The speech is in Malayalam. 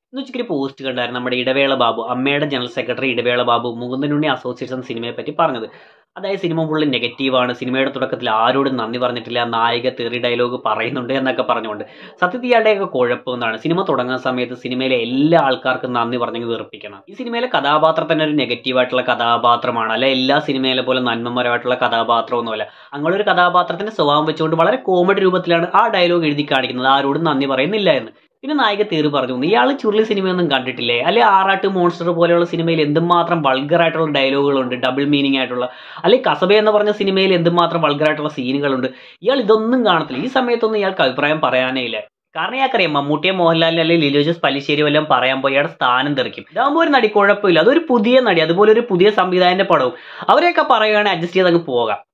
ഇന്ന് ഉച്ചയ്ക്ക് ഒരു പോസ്റ്റ് കണ്ടായിരുന്നു നമ്മുടെ ഇടവേള ബാബു അമ്മയുടെ ജനറൽ സെക്രട്ടറി ഇടവേള ബാബു മുകുന്ദനുണ്ണി അസോസിയേഷൻ സിനിമയെ പറ്റി പറഞ്ഞത് അതായത് സിനിമ ഫുള്ള് നെഗറ്റീവാണ് സിനിമയുടെ തുടക്കത്തിൽ ആരോടും നന്ദി പറഞ്ഞിട്ടില്ല നായിക തെറി ഡയലോഗ് പറയുന്നുണ്ട് എന്നൊക്കെ പറഞ്ഞുകൊണ്ട് സത്യത്തിൽ ഇയാളുടെയൊക്കെ കുഴപ്പം എന്താണ് സിനിമ തുടങ്ങുന്ന സമയത്ത് സിനിമയിലെ എല്ലാ ആൾക്കാർക്കും നന്ദി പറഞ്ഞെങ്കിൽ വെറുപ്പിക്കണം ഈ സിനിമയിലെ കഥാപാത്രം തന്നെ ഒരു നെഗറ്റീവായിട്ടുള്ള കഥാപാത്രമാണ് അല്ലെ എല്ലാ സിനിമയിലെ പോലെ നന്മമരമായിട്ടുള്ള കഥാപാത്രമൊന്നുമല്ല അങ്ങനെ ഒരു കഥാപാത്രത്തിന്റെ സ്വഭാവം വെച്ചുകൊണ്ട് വളരെ കോമഡി രൂപത്തിലാണ് ആ ഡയലോഗ് എഴുതി കാണിക്കുന്നത് ആരോടും നന്ദി പറയുന്നില്ല എന്ന് പിന്നെ നായിക തീർ പറഞ്ഞു ഇയാൾ ചുരുളി സിനിമയൊന്നും കണ്ടിട്ടില്ലേ അല്ലെ ആറാട്ട് മോൺസ്റ്റർ പോലെയുള്ള സിനിമയിൽ എന്തുമാത്രം വൾഗർ ആയിട്ടുള്ള ഡയലോഗുകളുണ്ട് ഡബിൾ മീനിങ് ആയിട്ടുള്ള അല്ലെങ്കിൽ കസബ എന്ന് പറഞ്ഞ സിനിമയിൽ എന്തുമാത്രം വൾഗർ ആയിട്ടുള്ള സീനുകളുണ്ട് ഇയാൾ ഇതൊന്നും കാണത്തില്ല ഈ സമയത്തൊന്നും ഇയാൾക്ക് അഭിപ്രായം പറയാനേ ഇല്ല കാരണം ഇയാൾക്കറിയാം മമ്മൂട്ടിയെ മോഹൻലാലിനെ അല്ലെങ്കിൽ ലിലോ ജോസ് പല്ലിശ്ശേരി വല്ലതും പറയാൻ പോയി ഇയാളുടെ സ്ഥാനം തെറിക്കും ഇതാകുമ്പോൾ ഒരു നടി കുഴപ്പമില്ല അതൊരു പുതിയ നടി അതുപോലെ ഒരു പുതിയ സംവിധായകന്റെ പടവും അവരെയൊക്കെ പറയുകയാണെങ്കിൽ അഡ്ജസ്റ്റ് ചെയ്ത് അങ്ങ് പോകാം